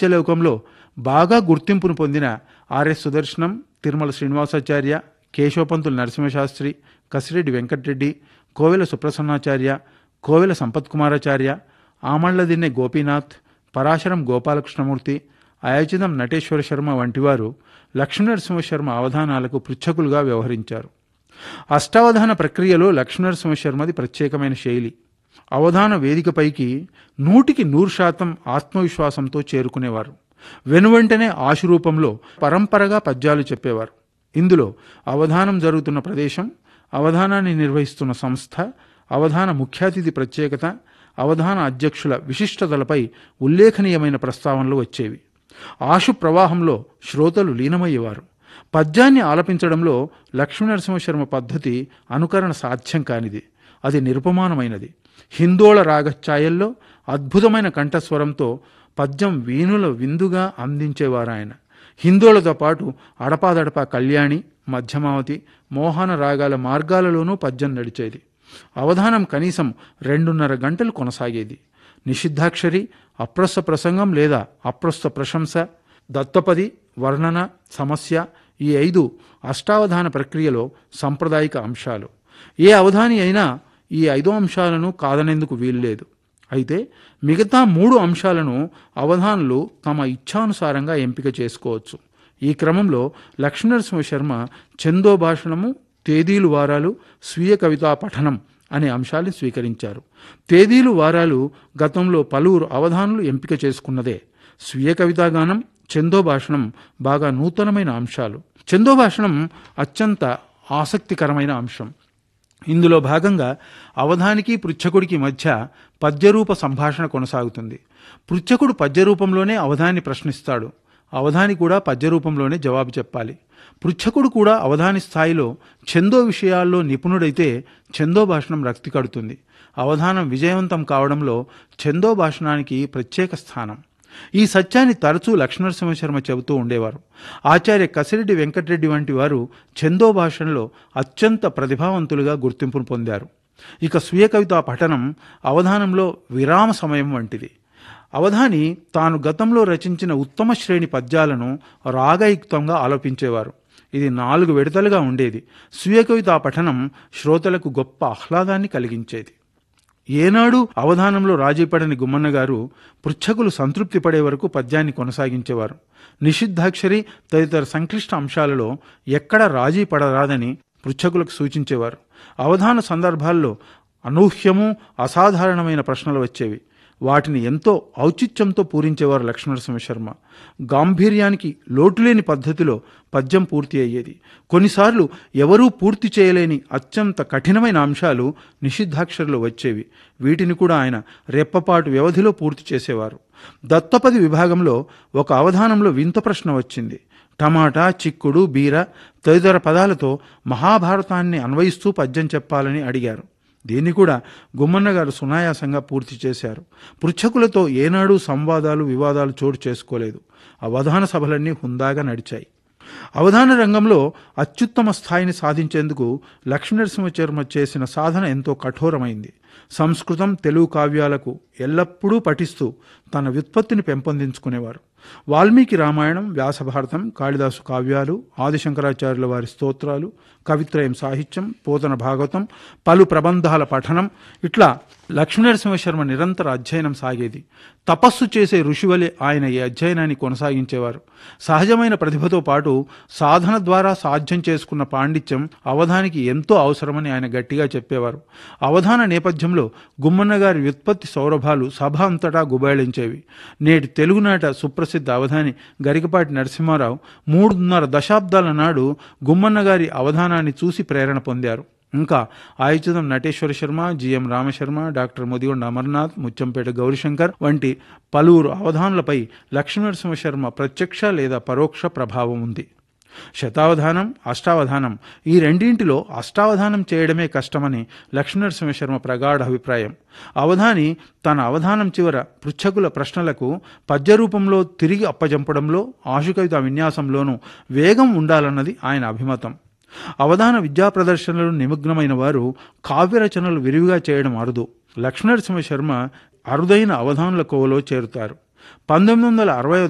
సాహిత్యలోకంలో బాగా గుర్తింపును పొందిన ఆర్ఎస్ సుదర్శనం తిరుమల శ్రీనివాసాచార్య కేశవపంతులు నరసింహశాస్త్రి కసిరెడ్డి వెంకటరెడ్డి కోవెల సుప్రసన్నాచార్య కోవెల సంపత్కుమారాచార్య ఆమళ్లదిన్నె గోపీనాథ్ పరాశరం గోపాలకృష్ణమూర్తి అయాచితం నటేశ్వర శర్మ వంటివారు లక్ష్మీనరసింహ శర్మ అవధానాలకు పృచ్ఛకులుగా వ్యవహరించారు అష్టావధాన ప్రక్రియలో లక్ష్మీనరసింహ శర్మది ప్రత్యేకమైన శైలి అవధాన వేదికపైకి నూటికి నూరు శాతం ఆత్మవిశ్వాసంతో చేరుకునేవారు వెనువెంటనే ఆశురూపంలో పరంపరగా పద్యాలు చెప్పేవారు ఇందులో అవధానం జరుగుతున్న ప్రదేశం అవధానాన్ని నిర్వహిస్తున్న సంస్థ అవధాన ముఖ్యాతిథి ప్రత్యేకత అవధాన అధ్యక్షుల విశిష్టతలపై ఉల్లేఖనీయమైన ప్రస్తావనలు వచ్చేవి ఆశు ప్రవాహంలో శ్రోతలు లీనమయ్యేవారు పద్యాన్ని ఆలపించడంలో లక్ష్మీనరసింహశర్మ పద్ధతి అనుకరణ సాధ్యం కానిది అది నిరుపమానమైనది హిందోళ రాగఛాయల్లో అద్భుతమైన కంఠస్వరంతో పద్యం వీణుల విందుగా అందించేవారు ఆయన హిందోళతో పాటు అడపాదడపా కళ్యాణి మధ్యమావతి మోహన రాగాల మార్గాలలోనూ పద్యం నడిచేది అవధానం కనీసం రెండున్నర గంటలు కొనసాగేది నిషిద్ధాక్షరి అప్రస్థ ప్రసంగం లేదా అప్రస్థ ప్రశంస దత్తపది వర్ణన సమస్య ఈ ఐదు అష్టావధాన ప్రక్రియలో సాంప్రదాయిక అంశాలు ఏ అవధాని అయినా ఈ ఐదో అంశాలను కాదనేందుకు వీల్లేదు అయితే మిగతా మూడు అంశాలను అవధానులు తమ ఇచ్ఛానుసారంగా ఎంపిక చేసుకోవచ్చు ఈ క్రమంలో లక్ష్మీనరసింహ శర్మ చందో భాషణము తేదీలు వారాలు స్వీయ కవితా పఠనం అనే అంశాన్ని స్వీకరించారు తేదీలు వారాలు గతంలో పలువురు అవధానులు ఎంపిక చేసుకున్నదే స్వీయ కవితాగానం చందో భాషణం బాగా నూతనమైన అంశాలు చందో భాషణం అత్యంత ఆసక్తికరమైన అంశం ఇందులో భాగంగా అవధానికి పృచ్ఛకుడికి మధ్య పద్యరూప సంభాషణ కొనసాగుతుంది పృచ్ఛకుడు పద్యరూపంలోనే అవధాన్ని ప్రశ్నిస్తాడు అవధాని కూడా పద్యరూపంలోనే జవాబు చెప్పాలి పృచ్ఛకుడు కూడా అవధాని స్థాయిలో ఛందో విషయాల్లో నిపుణుడైతే ఛందో భాషణం రక్తి కడుతుంది అవధానం విజయవంతం కావడంలో ఛందో భాషణానికి ప్రత్యేక స్థానం ఈ సత్యాన్ని తరచూ లక్ష్మణరసింహశర్మ చెబుతూ ఉండేవారు ఆచార్య కసిరెడ్డి వెంకటరెడ్డి వంటి వారు ఛందో భాషణలో అత్యంత ప్రతిభావంతులుగా గుర్తింపును పొందారు ఇక స్వీయ కవితా పఠనం అవధానంలో విరామ సమయం వంటిది అవధాని తాను గతంలో రచించిన ఉత్తమ శ్రేణి పద్యాలను రాగయుక్తంగా ఆలోపించేవారు ఇది నాలుగు విడతలుగా ఉండేది స్వీయ కవితా పఠనం శ్రోతలకు గొప్ప ఆహ్లాదాన్ని కలిగించేది ఏనాడు అవధానంలో రాజీపడని గుమ్మన్న గారు పృచ్ఛకులు సంతృప్తి పడే వరకు పద్యాన్ని కొనసాగించేవారు నిషిద్ధాక్షరి తదితర సంక్లిష్ట అంశాలలో ఎక్కడ రాజీ పడరాదని పృచ్ఛకులకు సూచించేవారు అవధాన సందర్భాల్లో అనూహ్యము అసాధారణమైన ప్రశ్నలు వచ్చేవి వాటిని ఎంతో ఔచిత్యంతో పూరించేవారు లక్ష్మణరసింహ శర్మ గాంభీర్యానికి లోటులేని పద్ధతిలో పద్యం పూర్తి అయ్యేది కొన్నిసార్లు ఎవరూ పూర్తి చేయలేని అత్యంత కఠినమైన అంశాలు నిషిద్ధాక్షరలో వచ్చేవి వీటిని కూడా ఆయన రెప్పపాటు వ్యవధిలో పూర్తి చేసేవారు దత్తపది విభాగంలో ఒక అవధానంలో వింత ప్రశ్న వచ్చింది టమాటా చిక్కుడు బీర తదితర పదాలతో మహాభారతాన్ని అన్వయిస్తూ పద్యం చెప్పాలని అడిగారు దీన్ని కూడా గుమ్మన్న గారు సునాయాసంగా పూర్తి చేశారు పృచ్ఛకులతో ఏనాడు సంవాదాలు వివాదాలు చోటు చేసుకోలేదు అవధాన సభలన్నీ హుందాగా నడిచాయి అవధాన రంగంలో అత్యుత్తమ స్థాయిని సాధించేందుకు లక్ష్మీనరసింహచర్మ చేసిన సాధన ఎంతో కఠోరమైంది సంస్కృతం తెలుగు కావ్యాలకు ఎల్లప్పుడూ పఠిస్తూ తన వ్యుత్పత్తిని పెంపొందించుకునేవారు వాల్మీకి రామాయణం వ్యాసభారతం కాళిదాసు కావ్యాలు ఆదిశంకరాచార్యుల వారి స్తోత్రాలు కవిత్రయం సాహిత్యం పోతన భాగవతం పలు ప్రబంధాల పఠనం ఇట్లా లక్ష్మీనరసింహశర్మ నిరంతర అధ్యయనం సాగేది తపస్సు చేసే ఋషివలే ఆయన ఈ అధ్యయనాన్ని కొనసాగించేవారు సహజమైన ప్రతిభతో పాటు సాధన ద్వారా సాధ్యం చేసుకున్న పాండిత్యం అవధానికి ఎంతో అవసరమని ఆయన గట్టిగా చెప్పేవారు అవధాన నేపథ్యంలో గుమ్మన్న గారి వ్యుత్పత్తి సౌరభాలు సభ అంతటా గుబాళించేవి నేటి తెలుగునాట సుప్రసిద్ధ అవధాని గరికపాటి నరసింహారావు మూడున్నర దశాబ్దాల నాడు గుమ్మన్న గారి అవధానాన్ని చూసి ప్రేరణ పొందారు ఇంకా ఆయుధం నటేశ్వర శర్మ జిఎం రామశర్మ డాక్టర్ ముదిగొండ అమర్నాథ్ ముచ్చంపేట గౌరీశంకర్ వంటి పలువురు అవధానులపై లక్ష్మీనరసింహ శర్మ ప్రత్యక్ష లేదా పరోక్ష ప్రభావం ఉంది శతావధానం అష్టావధానం ఈ రెండింటిలో అష్టావధానం చేయడమే కష్టమని లక్ష్మీనరసింహ శర్మ ప్రగాఢ అభిప్రాయం అవధాని తన అవధానం చివర పృచ్ఛకుల ప్రశ్నలకు పద్యరూపంలో తిరిగి అప్పజంపడంలో ఆశుకవిత విన్యాసంలోనూ వేగం ఉండాలన్నది ఆయన అభిమతం అవధాన విద్యా ప్రదర్శనలు నిమగ్నమైన వారు కావ్య రచనలు విరివిగా చేయడం అరుదు లక్ష్మణరసింహ శర్మ అరుదైన అవధానుల కోవలో చేరుతారు పంతొమ్మిది వందల అరవై